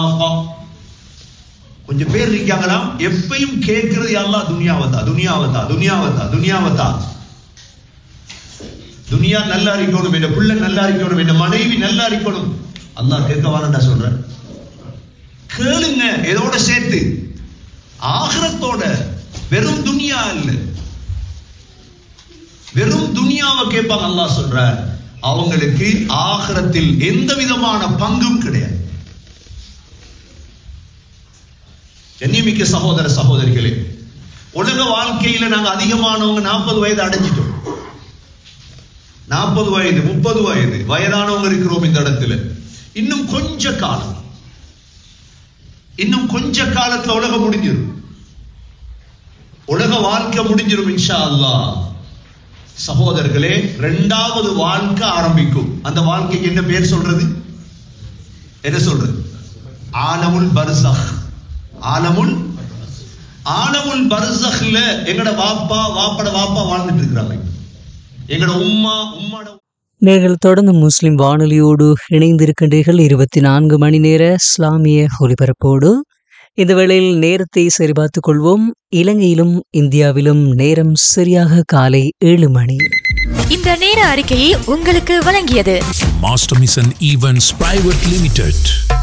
கொஞ்சம் பேர் இருக்காங்களாம் எப்பயும் கேட்கிறது அல்லாஹ் துனியாவத்தா துனியாவத்தா துனியாவத்தா துனியாவத்தா துனியா நல்லா இருக்கணும் என்ன பிள்ளை நல்லா இருக்கணும் என்ன மனைவி நல்லா இருக்கணும் அல்லாஹ் கேட்க வாரண்டா சொல்றேன் கேளுங்க எதோட சேர்த்து ஆகிரத்தோட வெறும் துனியா இல்ல வெறும் துனியாவை கேட்பாங்க அல்லாஹ் சொல்ற அவங்களுக்கு ஆகிரத்தில் எந்த விதமான பங்கும் கிடையாது கண்ணியமிக்க சகோதர சகோதரிகளே உலக வாழ்க்கையில நாங்க அதிகமானவங்க நாற்பது வயது அடைஞ்சிட்டோம் நாற்பது வயது முப்பது வயது வயதானவங்க இருக்கிறோம் இந்த இடத்துல இன்னும் கொஞ்ச காலம் இன்னும் கொஞ்ச காலத்துல உலகம் முடிஞ்சிடும் உலக வாழ்க்கை முடிஞ்சிடும் இன்ஷா அல்லாஹ் சகோதரர்களே இரண்டாவது வாழ்க்கை ஆரம்பிக்கும் அந்த வாழ்க்கைக்கு என்ன பேர் சொல்றது என்ன சொல்றது ஆலமுல் பர்சஹ் ஆலமுல் ஆலமுல் பர்சஹ்ல எங்கட வாப்பா வாப்பட வாப்பா வாழ்ந்துட்டு இருக்கிறாங்க எங்கட உம்மா உம்மாட நீங்கள் தொடர்ந்து முஸ்லிம் வானொலியோடு இணைந்திருக்கின்றீர்கள் இருபத்தி நான்கு மணி நேர இஸ்லாமிய ஒலிபரப்போடு இந்த வேளையில் நேரத்தை சரிபார்த்துக் கொள்வோம் இலங்கையிலும் இந்தியாவிலும் நேரம் சரியாக காலை ஏழு மணி இந்த நேர அறிக்கையை உங்களுக்கு வழங்கியது Master Mission Events Private Limited.